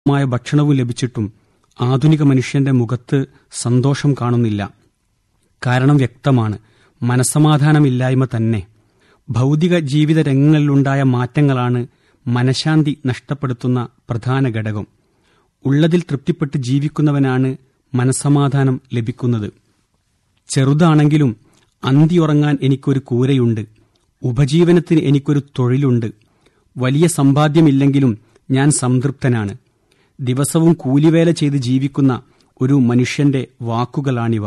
മായ ഭക്ഷണവും ലഭിച്ചിട്ടും ആധുനിക മനുഷ്യന്റെ മുഖത്ത് സന്തോഷം കാണുന്നില്ല കാരണം വ്യക്തമാണ് മനസമാധാനമില്ലായ്മ തന്നെ ഭൗതിക ജീവിത രംഗങ്ങളിലുണ്ടായ മാറ്റങ്ങളാണ് മനഃശാന്തി നഷ്ടപ്പെടുത്തുന്ന പ്രധാന ഘടകം ഉള്ളതിൽ തൃപ്തിപ്പെട്ട് ജീവിക്കുന്നവനാണ് മനസമാധാനം ലഭിക്കുന്നത് ചെറുതാണെങ്കിലും അന്തിയുറങ്ങാൻ എനിക്കൊരു കൂരയുണ്ട് ഉപജീവനത്തിന് എനിക്കൊരു തൊഴിലുണ്ട് വലിയ സമ്പാദ്യമില്ലെങ്കിലും ഞാൻ സംതൃപ്തനാണ് ദിവസവും കൂലിവേല ചെയ്ത് ജീവിക്കുന്ന ഒരു മനുഷ്യന്റെ വാക്കുകളാണിവ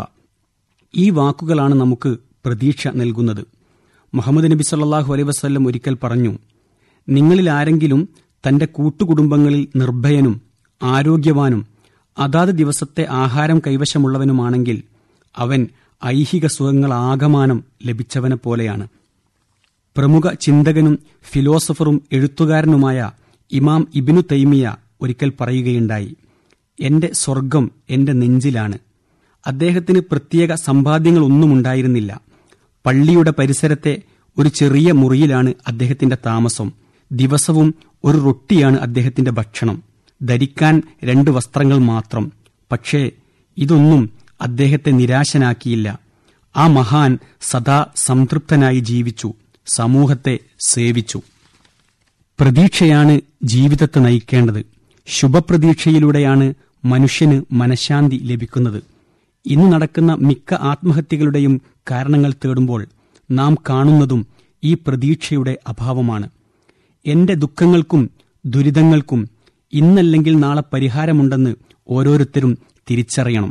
ഈ വാക്കുകളാണ് നമുക്ക് പ്രതീക്ഷ നൽകുന്നത് മുഹമ്മദ് നബി സല്ലാഹു അലൈ വസ്ല്ലം ഒരിക്കൽ പറഞ്ഞു നിങ്ങളിൽ ആരെങ്കിലും തന്റെ കൂട്ടുകുടുംബങ്ങളിൽ നിർഭയനും ആരോഗ്യവാനും അതാത് ദിവസത്തെ ആഹാരം കൈവശമുള്ളവനുമാണെങ്കിൽ അവൻ ഐഹിക സുഖങ്ങളാകമാനം ലഭിച്ചവനെ പോലെയാണ് പ്രമുഖ ചിന്തകനും ഫിലോസഫറും എഴുത്തുകാരനുമായ ഇമാം ഇബിനു തൈമിയ ഒരിക്കൽ പറയുകയുണ്ടായി എന്റെ സ്വർഗം എന്റെ നെഞ്ചിലാണ് അദ്ദേഹത്തിന് പ്രത്യേക സമ്പാദ്യങ്ങളൊന്നും ഉണ്ടായിരുന്നില്ല പള്ളിയുടെ പരിസരത്തെ ഒരു ചെറിയ മുറിയിലാണ് അദ്ദേഹത്തിന്റെ താമസം ദിവസവും ഒരു റൊട്ടിയാണ് അദ്ദേഹത്തിന്റെ ഭക്ഷണം ധരിക്കാൻ രണ്ട് വസ്ത്രങ്ങൾ മാത്രം പക്ഷേ ഇതൊന്നും അദ്ദേഹത്തെ നിരാശനാക്കിയില്ല ആ മഹാൻ സദാ സംതൃപ്തനായി ജീവിച്ചു സമൂഹത്തെ സേവിച്ചു പ്രതീക്ഷയാണ് ജീവിതത്തെ നയിക്കേണ്ടത് ശുഭപ്രതീക്ഷയിലൂടെയാണ് മനുഷ്യന് മനഃശാന്തി ലഭിക്കുന്നത് ഇന്ന് നടക്കുന്ന മിക്ക ആത്മഹത്യകളുടെയും കാരണങ്ങൾ തേടുമ്പോൾ നാം കാണുന്നതും ഈ പ്രതീക്ഷയുടെ അഭാവമാണ് എന്റെ ദുഃഖങ്ങൾക്കും ദുരിതങ്ങൾക്കും ഇന്നല്ലെങ്കിൽ നാളെ പരിഹാരമുണ്ടെന്ന് ഓരോരുത്തരും തിരിച്ചറിയണം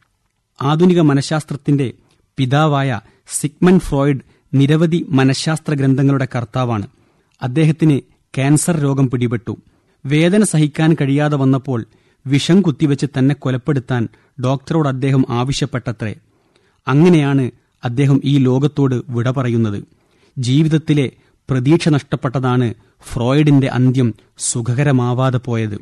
ആധുനിക മനഃശാസ്ത്രത്തിന്റെ പിതാവായ സിഗ്മൻ ഫ്രോയിഡ് നിരവധി മനഃശാസ്ത്ര ഗ്രന്ഥങ്ങളുടെ കർത്താവാണ് അദ്ദേഹത്തിന് ക്യാൻസർ രോഗം പിടിപെട്ടു വേദന സഹിക്കാൻ കഴിയാതെ വന്നപ്പോൾ വിഷം കുത്തിവെച്ച് തന്നെ കൊലപ്പെടുത്താൻ ഡോക്ടറോട് അദ്ദേഹം ആവശ്യപ്പെട്ടത്രേ അങ്ങനെയാണ് അദ്ദേഹം ഈ ലോകത്തോട് വിട പറയുന്നത് ജീവിതത്തിലെ പ്രതീക്ഷ നഷ്ടപ്പെട്ടതാണ് ഫ്രോയിഡിന്റെ അന്ത്യം സുഖകരമാവാതെ പോയത്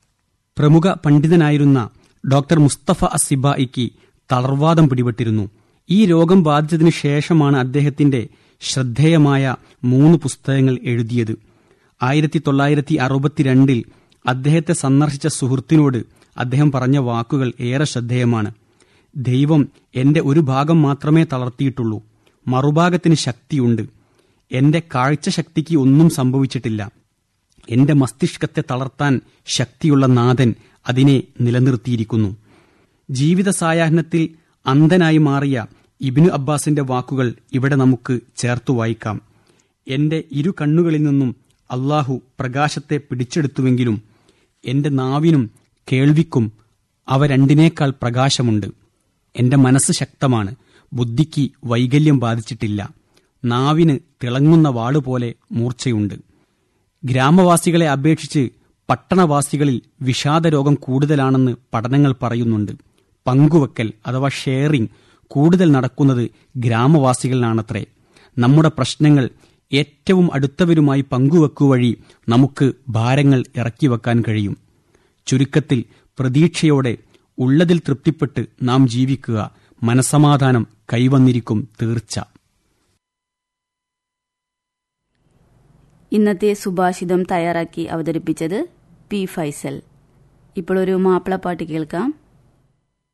പ്രമുഖ പണ്ഡിതനായിരുന്ന ഡോക്ടർ മുസ്തഫ അസിബായിക്ക് തളർവാദം പിടിപെട്ടിരുന്നു ഈ രോഗം ബാധിച്ചതിനു ശേഷമാണ് അദ്ദേഹത്തിന്റെ ശ്രദ്ധേയമായ മൂന്ന് പുസ്തകങ്ങൾ എഴുതിയത് ആയിരത്തി തൊള്ളായിരത്തി അറുപത്തിരണ്ടിൽ അദ്ദേഹത്തെ സന്ദർശിച്ച സുഹൃത്തിനോട് അദ്ദേഹം പറഞ്ഞ വാക്കുകൾ ഏറെ ശ്രദ്ധേയമാണ് ദൈവം എന്റെ ഒരു ഭാഗം മാത്രമേ തളർത്തിയിട്ടുള്ളൂ മറുഭാഗത്തിന് ശക്തിയുണ്ട് എന്റെ കാഴ്ചശക്തിക്ക് ഒന്നും സംഭവിച്ചിട്ടില്ല എന്റെ മസ്തിഷ്കത്തെ തളർത്താൻ ശക്തിയുള്ള നാഥൻ അതിനെ നിലനിർത്തിയിരിക്കുന്നു ജീവിത സായാഹ്നത്തിൽ അന്ധനായി മാറിയ ഇബിനു അബ്ബാസിന്റെ വാക്കുകൾ ഇവിടെ നമുക്ക് ചേർത്തു വായിക്കാം എന്റെ ഇരു കണ്ണുകളിൽ നിന്നും അള്ളാഹു പ്രകാശത്തെ പിടിച്ചെടുത്തുവെങ്കിലും എന്റെ നാവിനും കേൾവിക്കും അവ രണ്ടിനേക്കാൾ പ്രകാശമുണ്ട് എന്റെ മനസ്സ് ശക്തമാണ് ബുദ്ധിക്ക് വൈകല്യം ബാധിച്ചിട്ടില്ല നാവിന് തിളങ്ങുന്ന വാളുപോലെ മൂർച്ചയുണ്ട് ഗ്രാമവാസികളെ അപേക്ഷിച്ച് പട്ടണവാസികളിൽ വിഷാദരോഗം കൂടുതലാണെന്ന് പഠനങ്ങൾ പറയുന്നുണ്ട് പങ്കുവെക്കൽ അഥവാ ഷെയറിംഗ് കൂടുതൽ നടക്കുന്നത് ഗ്രാമവാസികളിലാണത്രേ നമ്മുടെ പ്രശ്നങ്ങൾ ഏറ്റവും അടുത്തവരുമായി പങ്കുവെക്കു വഴി നമുക്ക് ഭാരങ്ങൾ ഇറക്കിവെക്കാൻ കഴിയും ചുരുക്കത്തിൽ പ്രതീക്ഷയോടെ ഉള്ളതിൽ തൃപ്തിപ്പെട്ട് നാം ജീവിക്കുക മനസമാധാനം കൈവന്നിരിക്കും തീർച്ച ഇന്നത്തെ സുഭാഷിതം തയ്യാറാക്കി അവതരിപ്പിച്ചത് പി ഫൈസൽ ഇപ്പോൾ ഒരു മാപ്പിളപ്പാട്ട് കേൾക്കാം